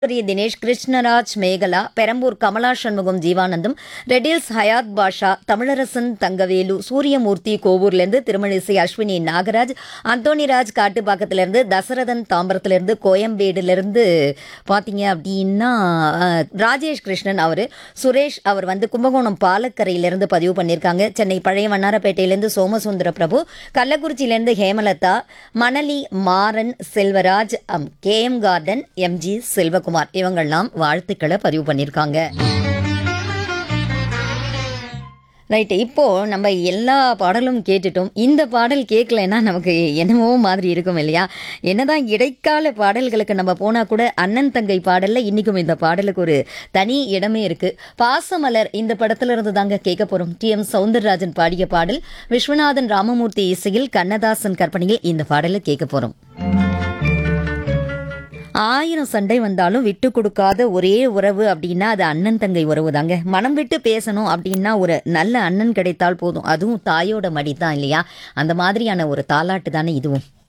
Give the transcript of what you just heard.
சூரிய தினேஷ் கிருஷ்ணராஜ் மேகலா பெரம்பூர் கமலா சண்முகம் ஜீவானந்தம் ரெடில்ஸ் ஹயாத் பாஷா தமிழரசன் தங்கவேலு சூரியமூர்த்தி கோவூர்லேருந்து திருமணிசை அஸ்வினி நாகராஜ் அந்தோணிராஜ் காட்டுப்பாக்கத்திலேருந்து தசரதன் தாம்பரத்திலேருந்து கோயம்பேடுலேருந்து பார்த்தீங்க அப்படின்னா அஹ், ராஜேஷ் கிருஷ்ணன் அவர் சுரேஷ் அவர் வந்து கும்பகோணம் பாலக்கரையிலேருந்து பதிவு பண்ணியிருக்காங்க சென்னை பழைய வண்ணாரப்பேட்டையிலேருந்து சோமசுந்தர பிரபு கள்ளக்குறிச்சியிலேருந்து Hemalatha Manali Maran Selvaraj K M garden M G Selvakumar இவங்கெல்லாம் வாழ்த்துக்களை பதிவு பண்ணியிருக்காங்க ரைட்டு இப்போ நம்ம எல்லா பாடலும் கேட்டுட்டோம் இந்த பாடல் கேட்கலைன்னா நமக்கு என்னமோ மாதிரி இருக்கும் இல்லையா என்னதான் இடைக்கால பாடல்களுக்கு நம்ம போனா கூட அண்ணன் தங்கை பாடல்ல இன்னைக்கும் இந்த பாடலுக்கு ஒரு தனி இடமே இருக்கு பாசமலர் இந்த படத்துல இருந்து தாங்க கேட்க போறோம் டி எம் சவுந்தரராஜன் பாடிய பாடல் விஸ்வநாதன் ராமமூர்த்தி இசையில் கண்ணதாசன் கற்பனையில் இந்த பாடலை கேட்க போறோம் ஆயிரம் சண்டை வந்தாலும் விட்டு கொடுக்காத ஒரே உறவு அப்படின்னா அது அண்ணன் தங்கை உறவு தாங்க மனம் விட்டு பேசணும் அப்படின்னா ஒரு நல்ல அண்ணன் கிடைத்தால் போதும் அதுவும் தாயோட மடி தான் இல்லையா அந்த மாதிரியான ஒரு தாலாட்டு தானே இதுவும்